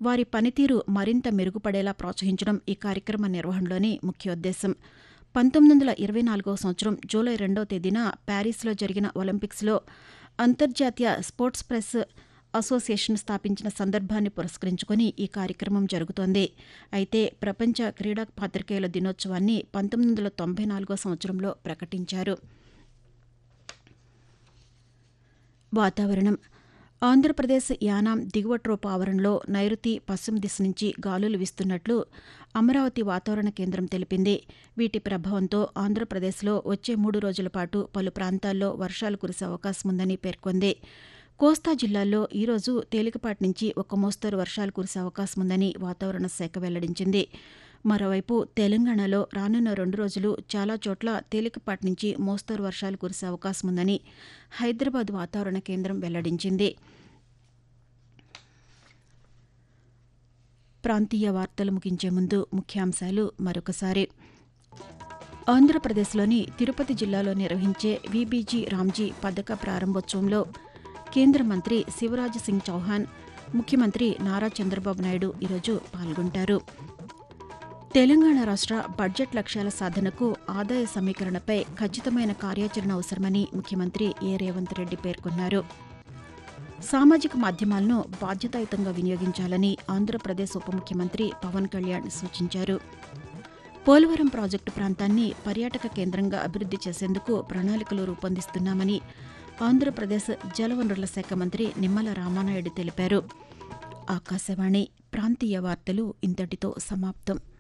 వారి పనితీరు మరింత మెరుగుపడేలా ప్రోత్సహించడం ఈ కార్యక్రమ నిర్వహణలోని ముఖ్యోద్దేశం పంతొమ్మిది వందల ఇరవై నాలుగవ సంవత్సరం జూలై రెండో తేదీన ప్యారిస్లో జరిగిన ఒలింపిక్స్లో అంతర్జాతీయ స్పోర్ట్స్ ప్రెస్ అసోసియేషన్ స్థాపించిన సందర్భాన్ని పురస్కరించుకుని ఈ కార్యక్రమం జరుగుతోంది అయితే ప్రపంచ క్రీడా పాత్రికేయుల దినోత్సవాన్ని పంతొమ్మిది వందల తొంభై నాలుగో సంవత్సరంలో ప్రకటించారు వాతావరణం ఆంధ్రప్రదేశ్ యానాం దిగువ ట్రోప్ ఆవరణలో నైరుతి పశ్చిమ దిశ నుంచి గాలులు వీస్తున్నట్లు అమరావతి వాతావరణ కేంద్రం తెలిపింది వీటి ప్రభావంతో ఆంధ్రప్రదేశ్లో వచ్చే మూడు రోజుల పాటు పలు ప్రాంతాల్లో వర్షాలు కురిసే అవకాశం ఉందని పేర్కొంది కోస్తా జిల్లాల్లో ఈరోజు తేలికపాటి నుంచి ఒక మోస్తరు వర్షాలు కురిసే అవకాశం ఉందని వాతావరణ శాఖ వెల్లడించింది మరోవైపు తెలంగాణలో రానున్న రెండు రోజులు చాలా చోట్ల తేలికపాటి నుంచి మోస్తరు వర్షాలు కురిసే అవకాశం ఉందని హైదరాబాద్ వాతావరణ కేంద్రం వెల్లడించింది ప్రాంతీయ వార్తలు ముగించే ముందు ముఖ్యాంశాలు మరొకసారి ఆంధ్రప్రదేశ్లోని తిరుపతి జిల్లాలో నిర్వహించే వీబీజీ రామ్జీ పథక ప్రారంభోత్సవంలో కేంద్ర మంత్రి శివరాజ్ సింగ్ చౌహాన్ ముఖ్యమంత్రి నారా చంద్రబాబు నాయుడు ఈరోజు పాల్గొంటారు తెలంగాణ రాష్ట్ర బడ్జెట్ లక్ష్యాల సాధనకు ఆదాయ సమీకరణపై ఖచ్చితమైన కార్యాచరణ అవసరమని ముఖ్యమంత్రి ఏ రేవంత్ రెడ్డి పేర్కొన్నారు సామాజిక మాధ్యమాలను బాధ్యతాయుతంగా వినియోగించాలని ఆంధ్రప్రదేశ్ ఉప ముఖ్యమంత్రి పవన్ కళ్యాణ్ సూచించారు పోలవరం ప్రాజెక్టు ప్రాంతాన్ని పర్యాటక కేంద్రంగా అభివృద్ది చేసేందుకు ప్రణాళికలు రూపొందిస్తున్నామని ఆంధ్రప్రదేశ్ జలవనరుల శాఖ మంత్రి నిమ్మల రామానాయుడు తెలిపారు ఆకాశవాణి ప్రాంతీయ వార్తలు ఇంతటితో సమాప్తం